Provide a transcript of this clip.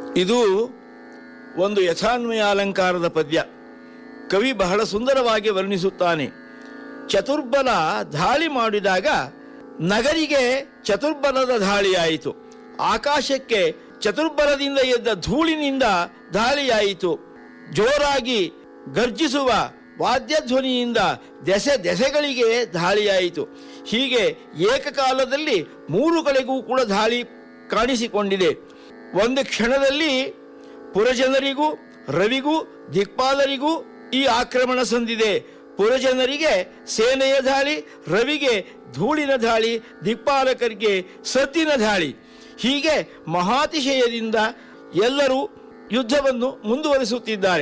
ಇದು ಒಂದು ಯಥಾನ್ವಯ ಅಲಂಕಾರದ ಪದ್ಯ ಕವಿ ಬಹಳ ಸುಂದರವಾಗಿ ವರ್ಣಿಸುತ್ತಾನೆ ಚತುರ್ಬಲ ದಾಳಿ ಮಾಡಿದಾಗ ನಗರಿಗೆ ಚತುರ್ಬಲದ ದಾಳಿಯಾಯಿತು ಆಕಾಶಕ್ಕೆ ಚತುರ್ಬಲದಿಂದ ಎದ್ದ ಧೂಳಿನಿಂದ ದಾಳಿಯಾಯಿತು ಜೋರಾಗಿ ಗರ್ಜಿಸುವ ವಾದ್ಯಧ್ವನಿಯಿಂದ ದೆಸೆ ದೆಸೆಗಳಿಗೆ ದಾಳಿಯಾಯಿತು ಹೀಗೆ ಏಕಕಾಲದಲ್ಲಿ ಮೂರು ಕಡೆಗೂ ಕೂಡ ದಾಳಿ ಕಾಣಿಸಿಕೊಂಡಿದೆ ಒಂದು ಕ್ಷಣದಲ್ಲಿ ಪುರಜನರಿಗೂ ರವಿಗೂ ದಿಕ್ಪಾಲರಿಗೂ ಈ ಆಕ್ರಮಣ ಸಂದಿದೆ ಪುರಜನರಿಗೆ ಸೇನೆಯ ದಾಳಿ ರವಿಗೆ ಧೂಳಿನ ದಾಳಿ ದಿಕ್ಪಾಲಕರಿಗೆ ಸತ್ತಿನ ದಾಳಿ ಹೀಗೆ ಮಹಾತಿಶಯದಿಂದ ಎಲ್ಲರೂ ಯುದ್ಧವನ್ನು ಮುಂದುವರಿಸುತ್ತಿದ್ದಾರೆ